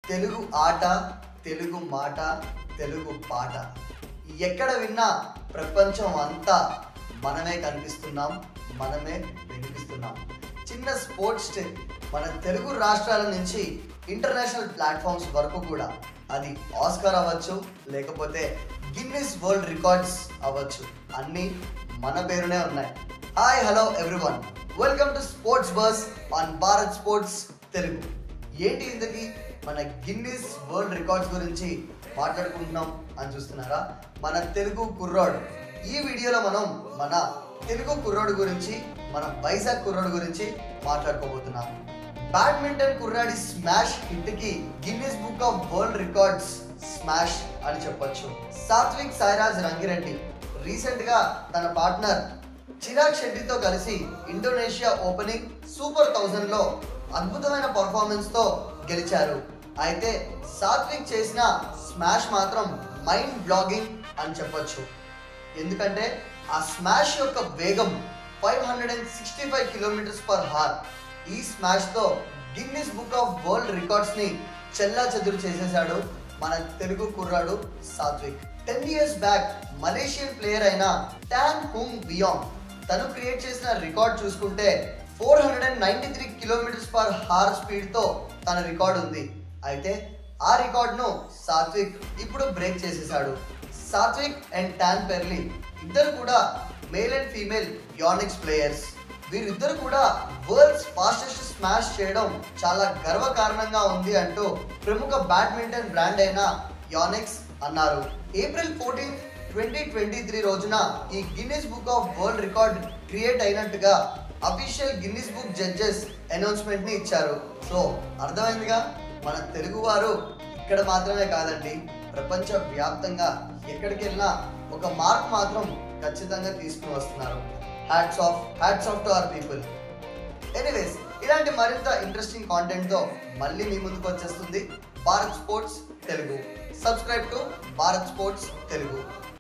తెలుగు ఆట తెలుగు మాట తెలుగు పాట ఎక్కడ విన్నా ప్రపంచం అంతా మనమే కనిపిస్తున్నాం మనమే వినిపిస్తున్నాం చిన్న స్పోర్ట్స్ డే మన తెలుగు రాష్ట్రాల నుంచి ఇంటర్నేషనల్ ప్లాట్ఫామ్స్ వరకు కూడా అది ఆస్కార్ అవ్వచ్చు లేకపోతే గిన్నిస్ వరల్డ్ రికార్డ్స్ అవ్వచ్చు అన్నీ మన పేరునే ఉన్నాయి hi hello everyone welcome to sports buzz on Bharat sports Telugu ఏంటి ఇంతకీ మన గిన్నిస్ వరల్డ్ రికార్డ్స్ గురించి మాట్లాడుకుంటున్నాం అని చూస్తున్నారా మన తెలుగు కుర్రాడు ఈ వీడియోలో మనం మన తెలుగు కుర్రాడు గురించి మన వైజాగ్ కుర్రాడు గురించి మాట్లాడుకోబోతున్నాం బ్యాడ్మింటన్ కుర్రాడి స్మాష్ హిట్ కి Guinness book of world records smash అని చెప్పొచ్చు సాత్విక్ సాయిరాజ్ రంగిరెడ్డి రీసెంట్ గా తన పార్ట్నర్ చిరాగ్ శెట్టితో కలిసి ఇండోనేషియా ఓపెనింగ్ సూపర్ థౌజండ్ లో అద్భుతమైన పర్ఫార్మెన్స్ తో గెలిచారు అయితే సాత్విక్ చేసిన స్మాష్ మాత్రం మైండ్ బ్లాగింగ్ అని చెప్పొచ్చు ఎందుకంటే ఆ స్మాష్ యొక్క వేగం five hundred and sixty five kilometres per hour ఈ స్మాష్ తో Guinness book of world records ని చెల్లా చెదురు చేసేశాడు మన తెలుగు కుర్రాడు Satwik ten years back Malaysian player అయిన టాన్ హుంగ్ బియాంగ్ తను క్రియేట్ చేసిన రికార్డ్ చూసుకుంటే four hundred and ninety three kilometres per hour speed తో తన రికార్డ్ ఉంది అయితే ఆ రికార్డ్ ను సాత్విక్ ఇప్పుడు బ్రేక్ చేసేసాడు సాత్విక్ అండ్ టాన్ పెర్లీ ఇద్దరు కూడా male and female Yonex players వీరిద్దరు కూడా వరల్డ్స్ ఫాస్టెస్ట్ స్మాష్ చేయడం చాలా గర్వకారణంగా ఉంది అంటూ ప్రముఖ బ్యాడ్మింటన్ బ్రాండ్ అయిన యానిక్స్ అన్నారు April fourteen twenty twenty three రోజున ఈ Guinness book of world record create అయినట్టుగా official Guinness book judges announcement ని ఇచ్చారు సో అర్థమైందిగా మన తెలుగు వారు ఇక్కడ మాత్రమే కాదండి ప్రపంచ వ్యాప్తంగా ఎక్కడికి వెళ్ళినా ఒక మార్క్ మాత్రం ఖచ్చితంగా తీసుకుని వస్తున్నారు hats off hats off to our people anyways ఇలాంటి మరింత ఇంట్రెస్టింగ్ కాంటెంట్ తో మళ్ళీ మీ ముందుకు వచ్చేస్తుంది Bharat sports Telugu subscribe to Bharat sports Telugu